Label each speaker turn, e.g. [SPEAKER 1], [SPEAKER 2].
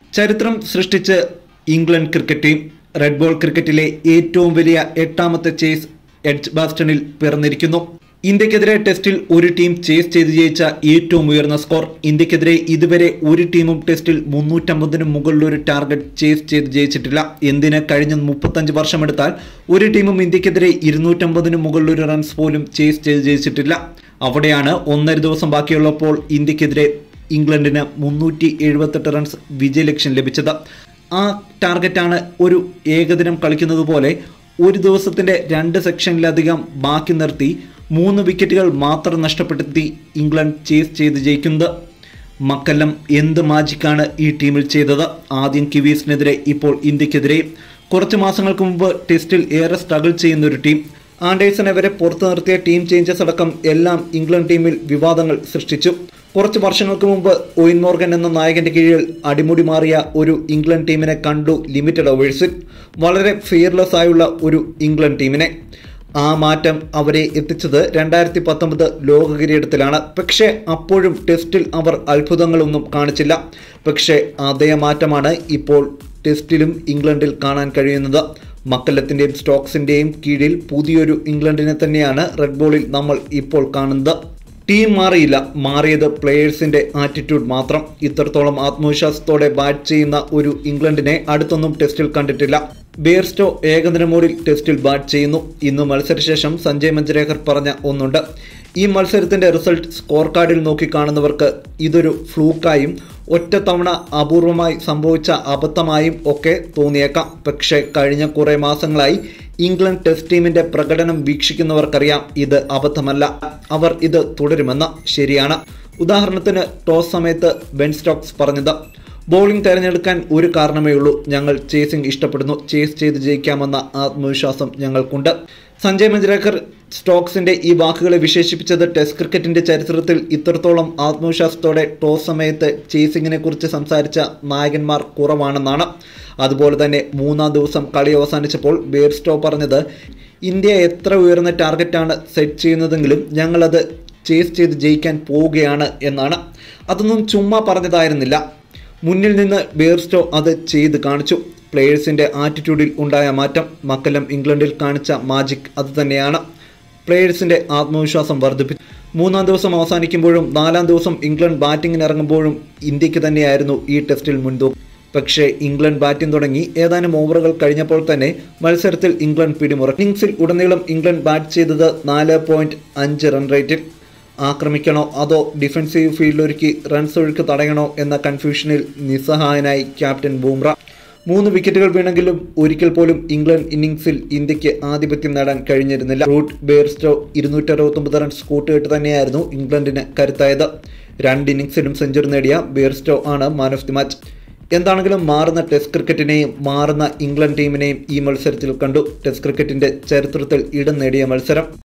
[SPEAKER 1] ചരിത്രം സൃഷ്ടിച്ച് England cricket team red ball ക്രിക്കറ്റിലെ ഏറ്റവും വലിയ എട്ടാമത്തെ ചേസ് എഡ്ജ് ബാസ്റ്റണിൽ പിറന്നിരിക്കുന്നു ഇന്ത്യക്കെതിരെ ടെസ്റ്റിൽ ഒരു ടീം ചേസ് ചെയ്ത് ജയിച്ച ഏറ്റവും ഉയർന്ന സ്കോർ ഇന്ത്യക്കെതിരെ ഇതുവരെ ഒരു ടീമും ടെസ്റ്റിൽ മുന്നൂറ്റമ്പതിന് മുകളിൽ ഒരു ടാർഗറ്റ് ചേസ് ചെയ്ത് ജയിച്ചിട്ടില്ല എന്തിന് കഴിഞ്ഞ മുപ്പത്തഞ്ച് വർഷമെടുത്താൽ ഒരു ടീമും ഇന്ത്യക്കെതിരെ ഇരുന്നൂറ്റമ്പതിന് മുകളിൽ ഒരു റൺസ് പോലും ചേസ് ചെയ്ത് ജയിച്ചിട്ടില്ല അവിടെയാണ് ഒന്നര ദിവസം ബാക്കിയുള്ളപ്പോൾ ഇന്ത്യക്കെതിരെ ഇംഗ്ലണ്ടിന് മുന്നൂറ്റി എഴുപത്തെട്ട് റൺസ് വിജയലക്ഷ്യം ലഭിച്ചത് ആ ടാർഗറ്റാണ് ഒരു ഏകദിനം കളിക്കുന്നത് പോലെ ഒരു ദിവസത്തിന്റെ രണ്ട് സെക്ഷനിലധികം ബാക്കി നിർത്തി മൂന്ന് വിക്കറ്റുകൾ മാത്രം നഷ്ടപ്പെടുത്തി ഇംഗ്ലണ്ട് ചേസ് ചെയ്ത് ജയിക്കുന്നത് മക്കല്ലം എന്ത് മാജിക്കാണ് ഈ ടീമിൽ ചെയ്തത് ആദ്യം കിവീസിനെതിരെ ഇപ്പോൾ ഇന്ത്യക്കെതിരെ കുറച്ച് മാസങ്ങൾക്ക് മുമ്പ് ടെസ്റ്റിൽ ഏറെ സ്ട്രഗിൾ ചെയ്യുന്ന ഒരു ടീം ആൻഡേഴ്സനെ വരെ പുറത്തു നിർത്തിയ ടീം ചേഞ്ചസ് അടക്കം എല്ലാം ഇംഗ്ലണ്ട് ടീമിൽ വിവാദങ്ങൾ സൃഷ്ടിച്ചു കുറച്ച് വർഷങ്ങൾക്ക് മുമ്പ് ഒയിൻ മോർഗൻ എന്ന നായകന്റെ കീഴിൽ അടിമുടി മാറിയ ഒരു ഇംഗ്ലണ്ട് ടീമിനെ കണ്ടു ലിമിറ്റഡ് ഓവേഴ്സിൽ വളരെ ഫിയർലെസ് ആയുള്ള ഒരു ഇംഗ്ലണ്ട് ടീമിനെ ആ മാറ്റം അവരെ എത്തിച്ചത് രണ്ടായിരത്തി പത്തൊമ്പത് ലോക കിരീടത്തിലാണ് പക്ഷേ അപ്പോഴും ടെസ്റ്റിൽ അവർ അത്ഭുതങ്ങളൊന്നും കാണിച്ചില്ല പക്ഷേ അതേ മാറ്റമാണ് ഇപ്പോൾ ടെസ്റ്റിലും ഇംഗ്ലണ്ടിൽ കാണാൻ കഴിയുന്നത് മക്കല്ലത്തിൻ്റെയും സ്റ്റോക്സിൻ്റെയും കീഴിൽ പുതിയൊരു ഇംഗ്ലണ്ടിനെ തന്നെയാണ് റെഡ് ബോളിൽ നമ്മൾ ഇപ്പോൾ കാണുന്നത് ടീം മാറിയില്ല മാറിയത് പ്ലേയേഴ്സിന്റെ ആറ്റിറ്റ്യൂഡ് മാത്രം ഇത്രത്തോളം ആത്മവിശ്വാസത്തോടെ ബാറ്റ് ചെയ്യുന്ന ഒരു ഇംഗ്ലണ്ടിനെ അടുത്തൊന്നും ടെസ്റ്റിൽ കണ്ടിട്ടില്ല ബേർസ്റ്റോ ഏകദിന മോഡിൽ ടെസ്റ്റിൽ ബാറ്റ് ചെയ്യുന്നു ഇന്ന് മത്സരശേഷം സഞ്ജയ് മഞ്ജരേഖർ പറഞ്ഞ ഒന്നുണ്ട് ഈ മത്സരത്തിന്റെ റിസൾട്ട് സ്കോർ കാർഡിൽ നോക്കി കാണുന്നവർക്ക് ഇതൊരു ഫ്ലൂക്കായും ഒറ്റത്തവണ അപൂർവമായി സംഭവിച്ച അബദ്ധമായും ഒക്കെ തോന്നിയേക്കാം പക്ഷേ കഴിഞ്ഞ കുറേ മാസങ്ങളായി ഇംഗ്ലണ്ട് ടെസ്റ്റ് ടീമിന്റെ പ്രകടനം വീക്ഷിക്കുന്നവർക്കറിയാം ഇത് അബദ്ധമല്ല അവർ ഇത് തുടരുമെന്ന് ശരിയാണ് ഉദാഹരണത്തിന് ടോസ് സമയത്ത് ബെൻ സ്റ്റോക്സ് പറഞ്ഞത് ബോളിംഗ് തിരഞ്ഞെടുക്കാൻ ഒരു കാരണമേ ഉള്ളൂ ഞങ്ങൾ ചേസിംഗ് ഇഷ്ടപ്പെടുന്നു ചേസ് ചെയ്ത് ജയിക്കാമെന്ന ആത്മവിശ്വാസം ഞങ്ങൾക്കുണ്ട് സഞ്ജയ് മഞ്ജരേക്കർ സ്റ്റോക്സിന്റെ ഈ വാക്കുകളെ വിശേഷിപ്പിച്ചത് ടെസ്റ്റ് ക്രിക്കറ്റിന്റെ ചരിത്രത്തിൽ ഇത്രത്തോളം ആത്മവിശ്വാസത്തോടെ ടോസ് സമയത്ത് ചേസിങ്ങിനെ കുറിച്ച് സംസാരിച്ച നായകന്മാർ കുറവാണെന്നാണ് അതുപോലെ തന്നെ മൂന്നാം ദിവസം കളി അവസാനിച്ചപ്പോൾ ബേർസ്റ്റോ പറഞ്ഞത് ഇന്ത്യ എത്ര ഉയർന്ന ടാർഗറ്റാണ് സെറ്റ് ചെയ്യുന്നതെങ്കിലും ഞങ്ങളത് ചേസ് ചെയ്ത് ജയിക്കാൻ പോവുകയാണ് എന്നാണ് അതൊന്നും ചുമ്മാ പറഞ്ഞതായിരുന്നില്ല മുന്നിൽ നിന്ന് ബേർസ്റ്റോ അത് ചെയ്ത് കാണിച്ചു പ്ലേയേഴ്സിന്റെ ആറ്റിറ്റ്യൂഡിൽ ഉണ്ടായ മാറ്റം മക്കല്ലം ഇംഗ്ലണ്ടിൽ കാണിച്ച മാജിക് അത് തന്നെയാണ് പ്ലേയേഴ്സിന്റെ ആത്മവിശ്വാസം വർദ്ധിപ്പിച്ചു മൂന്നാം ദിവസം അവസാനിക്കുമ്പോഴും നാലാം ദിവസം ഇംഗ്ലണ്ട് ബാറ്റിംഗിന് ഇറങ്ങുമ്പോഴും ഇന്ത്യക്ക് തന്നെയായിരുന്നു ഈ ടെസ്റ്റിൽ മുൻതൂക്കം പക്ഷേ ഇംഗ്ലണ്ട് ബാറ്റിംഗ് തുടങ്ങി ഏതാനും ഓവറുകൾ കഴിഞ്ഞപ്പോൾ തന്നെ മത്സരത്തിൽ ഇംഗ്ലണ്ട് പിടിമുറ ഇന്നിംഗ്സിൽ ഉടനീളം ഇംഗ്ലണ്ട് ബാറ്റ് ചെയ്തത് നാല് പോയിന്റ് അഞ്ച് റൺ റേറ്റിൽ ആക്രമിക്കണോ അതോ ഡിഫൻസീവ് ഫീൽഡൊരുക്കി റൺസ് ഒഴുക്ക് തടയണോ എന്ന കൺഫ്യൂഷനിൽ നിസ്സഹായനായി ക്യാപ്റ്റൻ ബൂംറ മൂന്ന് വിക്കറ്റുകൾ വീണെങ്കിലും ഒരിക്കൽ പോലും ഇംഗ്ലണ്ട് ഇന്നിംഗ്സിൽ ഇന്ത്യക്ക് ആധിപത്യം നേടാൻ കഴിഞ്ഞിരുന്നില്ല റൂട്ട് ബേർസ്റ്റോ ഇരുന്നൂറ്റി അറുപത്തൊമ്പത് റൺസ് കൂട്ടുകെട്ട് തന്നെയായിരുന്നു ഇംഗ്ലണ്ടിന് കരുത്തായത് രണ്ട് ഇന്നിംഗ്സിലും സെഞ്ചുറി നേടിയ ബേർസ്റ്റോ ആണ് മാൻ ഓഫ് ദി മാച്ച് എന്താണെങ്കിലും മാറുന്ന ടെസ്റ്റ് ക്രിക്കറ്റിനെയും മാറുന്ന ഇംഗ്ലണ്ട് ടീമിനെയും ഈ മത്സരത്തിൽ കണ്ടു ടെസ്റ്റ് ക്രിക്കറ്റിന്റെ ചരിത്രത്തിൽ ഇടം നേടിയ മത്സരം